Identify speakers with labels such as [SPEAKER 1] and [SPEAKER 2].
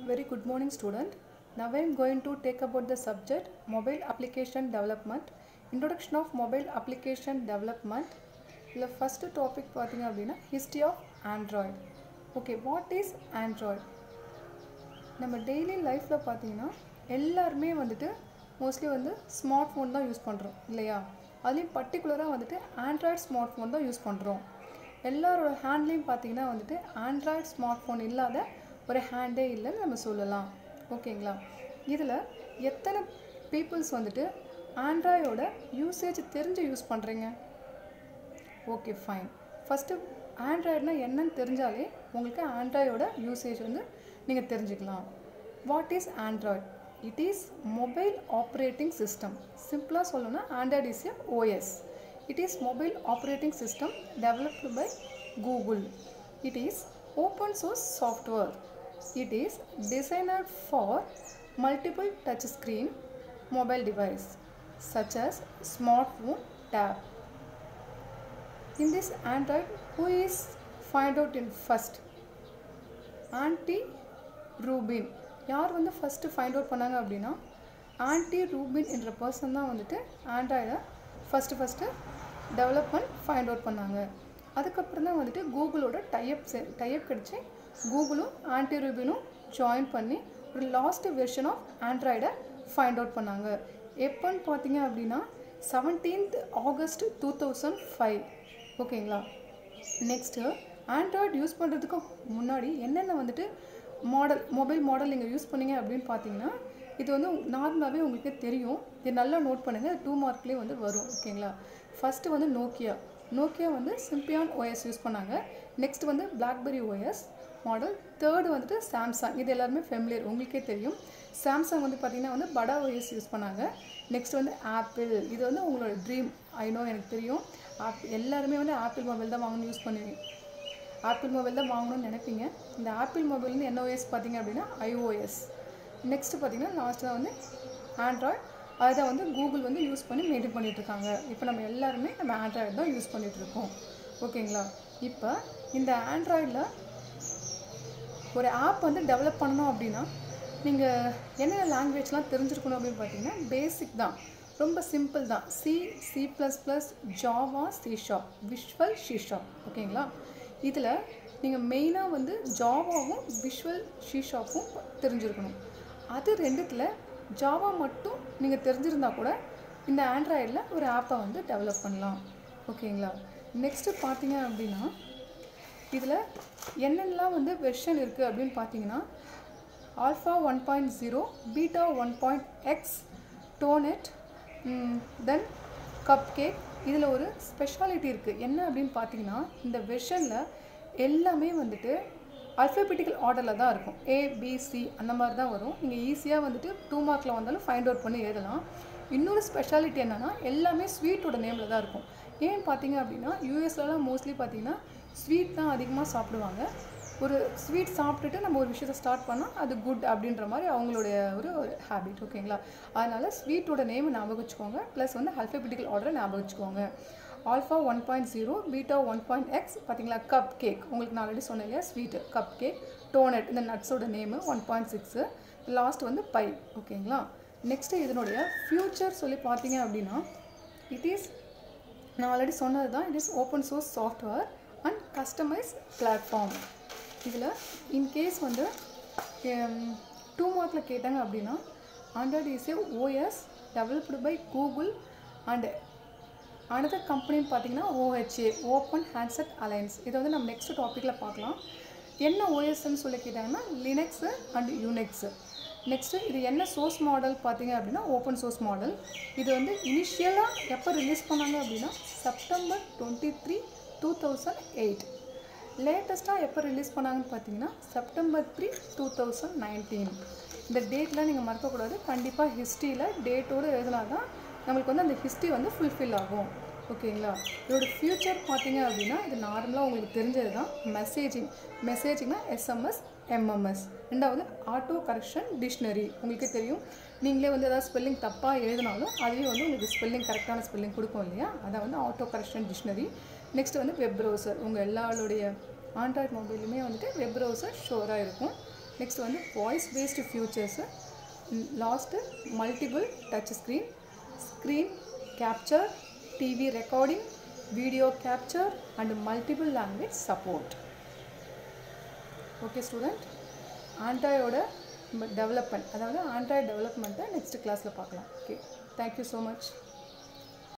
[SPEAKER 1] Very good morning student. Now I am going to take about the subject mobile application development. Introduction of mobile application development. இதில் first topic பார்த்தீங்க அப்படின்னா history of Android okay what is Android நம்ம daily லைஃப்பில் பார்த்தீங்கன்னா எல்லாருமே வந்துட்டு mostly வந்து smart phone தான் யூஸ் பண்ணுறோம் இல்லையா அதுலேயும் பர்டிகுலராக வந்துட்டு ஆண்ட்ராய்டு ஸ்மார்ட் ஃபோன் தான் யூஸ் பண்ணுறோம் எல்லாரோட ஹேண்ட்லேயும் பார்த்தீங்கன்னா வந்துட்டு ஆண்ட்ராய்டு ஸ்மார்ட் ஃபோன் இல்லாத ஒரு ஹேண்டே இல்லைன்னு நம்ம சொல்லலாம் ஓகேங்களா இதில் எத்தனை பீப்புள்ஸ் வந்துட்டு ஆண்ட்ராய்டோட யூசேஜ் தெரிஞ்சு யூஸ் பண்ணுறீங்க ஓகே ஃபைன் ஃபஸ்ட்டு ஆண்ட்ராய்டுனா என்னன்னு தெரிஞ்சாலே உங்களுக்கு ஆண்ட்ராய்டோட யூசேஜ் வந்து நீங்கள் தெரிஞ்சுக்கலாம் what is Android it is mobile operating system சிம்பிளாக சொல்லணும்னா Android is a OS it is mobile operating system developed by Google it is open source software இட் இஸ் designed for multiple touch screen mobile device such as smartphone tab in this android who is find out in first Andy Rubin யார் வந்து first find out பண்ணாங்க அப்படின்னா anti Rubin என்ற person தான் வந்துட்டு ஆண்ட்ராய்டை first first development find out பண்ணாங்க அதுக்கப்புறம் தான் வந்துட்டு கூகுளோட டைப் டைப் கிடச்சி கூகுளும் ஆன்டி ரூபினும் ஜாயின் பண்ணி ஒரு லாஸ்ட் வெர்ஷன் ஆஃப் ஆண்ட்ராய்டை ஃபைண்ட் அவுட் பண்ணாங்க எப்போன்னு பார்த்தீங்க அப்படின்னா seventeenth August two thousand five ஓகேங்களா நெக்ஸ்ட்டு ஆண்ட்ராய்டு யூஸ் பண்ணுறதுக்கு முன்னாடி என்னென்ன வந்துட்டு மாடல் மொபைல் மாடல் நீங்கள் யூஸ் பண்ணீங்க அப்படின்னு பார்த்தீங்கன்னா இது வந்து நார்மலாகவே உங்களுக்கு தெரியும் இது நல்லா நோட் பண்ணுங்கள் டூ மார்க்லேயே வந்து வரும் ஓகேங்களா ஃபஸ்ட்டு வந்து நோக்கியா நோக்கியா வந்து சிம்பியான் ஓஎஸ் யூஸ் பண்ணாங்க நெக்ஸ்ட் வந்து பிளாக்பெரி ஓஎஸ் மாடல் தேர்டு வந்துட்டு சாம்சங் இது எல்லாருமே ஃபெமிலியர் உங்களுக்கே தெரியும் சாம்சங் வந்து பார்த்திங்கன்னா வந்து படா ஓஎஸ் யூஸ் பண்ணாங்க நெக்ஸ்ட் வந்து ஆப்பிள் இது வந்து உங்களோட ட்ரீம் ஐநோ எனக்கு தெரியும் ஆப் எல்லாருமே வந்து ஆப்பிள் மொபைல் தான் வாங்கணும்னு யூஸ் பண்ணுவீங்க ஆப்பிள் மொபைல் தான் வாங்கணும்னு நினைப்பீங்க இந்த ஆப்பிள் மொபைல் வந்து என்ன ஓஎஸ் பார்த்தீங்க அப்படின்னா ஐஓஎஸ் நெக்ஸ்ட்டு பார்த்தீங்கன்னா லாஸ்ட்டில் வந்து ஆண்ட்ராய்ட் அதை வந்து கூகுள் வந்து யூஸ் பண்ணி மெயின்டைன் பண்ணிகிட்ருக்காங்க இப்போ நம்ம எல்லாருமே நம்ம ஆண்ட்ராய்டு தான் யூஸ் பண்ணிகிட்ருக்கோம் ஓகேங்களா இப்போ இந்த ஆண்ட்ராய்டில் ஒரு ஆப் வந்து டெவலப் பண்ணணும் அப்படின்னா நீங்கள் என்னென்ன லாங்குவேஜ்லாம் தெரிஞ்சிருக்கணும் அப்படின்னு பார்த்தீங்கன்னா பேசிக் தான் ரொம்ப சிம்பிள் தான் C C plus plus Java C sharp visual C sharp ஓகேங்களா இதில் நீங்கள் மெயினாக வந்து ஜாவாவும் விஷுவல் ஷி ஷாப்பும் தெரிஞ்சிருக்கணும் அது ரெண்டுத்தில் ஜாவா மட்டும் நீங்கள் தெரிஞ்சிருந்தா கூட இந்த ஆண்ட்ராய்டில் ஒரு ஆப்பை வந்து டெவலப் பண்ணலாம் ஓகேங்களா நெக்ஸ்ட்டு பார்த்தீங்க அப்படின்னா இதில் என்னென்னலாம் வந்து வெர்ஷன் இருக்குது அப்படின்னு பார்த்தீங்கன்னா alpha one point zero beta one point X donut then cupcake இதில் ஒரு ஸ்பெஷாலிட்டி இருக்குது என்ன அப்படின்னு பார்த்தீங்கன்னா இந்த வெர்ஷனில் எல்லாமே வந்துட்டு அல்ஃபபெட்டிக்கல் ஆர்டரில் தான் இருக்கும் ஏபிசி அந்த மாதிரி தான் வரும் நீங்கள் ஈஸியாக வந்துட்டு டூ மார்க்கில் வந்தாலும் ஃபைண்ட் அவுட் பண்ணி எழுதலாம் இன்னொரு ஸ்பெஷாலிட்டி என்னென்னா எல்லாமே ஸ்வீட்டோட நேமில் தான் இருக்கும் ஏன் பார்த்தீங்க அப்படின்னா யூஎஸ்லலாம் மோஸ்ட்லி பார்த்தீங்கன்னா ஸ்வீட் தான் அதிகமாக சாப்பிடுவாங்க ஒரு ஸ்வீட் சாப்பிட்டுட்டு நம்ம ஒரு விஷயத்தை ஸ்டார்ட் பண்ணால் அது குட் அப்படின்ற மாதிரி அவங்களுடைய ஒரு ஒரு ஹேபிட் ஓகேங்களா அதனால் ஸ்வீட்டோட நேம் ஞாபகம் வச்சுக்கோங்க ப்ளஸ் வந்து அல்ஃபபெட்டிக்கல் ஆர்டரை ஞாபகம் வச்சுக்கோங்க alpha one point zero beta one point X பார்த்தீங்களா கப் கேக் உங்களுக்கு நான் ஆல்ரெடி சொன்னேன் இல்லையா ஸ்வீட்டு கப் கேக் டோனட் இந்த நட்ஸோட name one point six last வந்து பை ஓகேங்களா நெக்ஸ்ட்டு இதனுடைய ஃப்யூச்சர் சொல்லி பார்த்தீங்க அப்படின்னா இட் இஸ் நான் ஆல்ரெடி சொன்னது தான் it is open source software and customize platform இதில் இன்கேஸ் வந்து டூ மார்க்கில் கேட்டாங்க அப்படின்னா Android is a OS developed by Google and another கம்பெனின்னு பார்த்தீங்கன்னா ஓஹெச்ஏ ஓப்பன் ஹேண்ட்செட் அலையன்ஸ் இதை வந்து நம்ம நெக்ஸ்ட் டாப்பிக்கில் பார்க்கலாம் என்ன ஓஎஸ்ன்னு சொல்லி கேட்டாங்கன்னா லினக்ஸு அண்ட் யூனெக்ஸு நெக்ஸ்ட்டு இது என்ன சோர்ஸ் மாடல் பார்த்தீங்க அப்படின்னா ஓப்பன் சோர்ஸ் மாடல் இது வந்து இனிஷியலாக எப்போ ரிலீஸ் பண்ணாங்க அப்படின்னா September twenty three two thousand eight லேட்டஸ்ட்டாக எப்போ ரிலீஸ் பண்ணாங்கன்னு பார்த்தீங்கன்னா September three two thousand nineteen இந்த டேட்லாம் நீங்கள் மறக்கக்கூடாது கண்டிப்பாக ஹிஸ்ட்ரியில் டேட்டோடு எழுதினா தான் நம்மளுக்கு வந்து அந்த ஹிஸ்ட்ரி வந்து ஃபுல்ஃபில் ஆகும் ஓகேங்களா இதோட ஃப்யூச்சர் பார்த்தீங்க அப்படின்னா இது நார்மலாக உங்களுக்கு தெரிஞ்சது தான் மெசேஜிங் மெசேஜிங்னா எஸ்எம்எஸ் எம்எம்எஸ் ரெண்டாவது ஆட்டோ கரெக்ஷன் டிக்ஷனரி உங்களுக்கே தெரியும் நீங்களே வந்து ஏதாவது ஸ்பெல்லிங் தப்பாக எழுதினாலும் அதுலேயும் வந்து உங்களுக்கு ஸ்பெல்லிங் கரெக்டான ஸ்பெல்லிங் கொடுக்கும் இல்லையா அதான் வந்து ஆட்டோ கரெக்ஷன் டிக்ஷனரி நெக்ஸ்ட் வந்து வெப் ப்ரௌசர் உங்கள் எல்லாருடைய ஆண்ட்ராய்ட் மொபைலுமே வந்துட்டு வெப் ப்ரௌசர் ஷோராக இருக்கும் நெக்ஸ்ட் வந்து voice based futures last multiple touch screen screen capture TV recording video capture and multiple language support okay student ஆண்ட்ராய்டோட டெவலப்மெண்ட் அதாவது ஆண்ட்ராய்டு டெவலப்மெண்ட்டை நெக்ஸ்ட் கிளாஸில் பார்க்கலாம் ஓகே தேங்க்யூ ஸோ மச்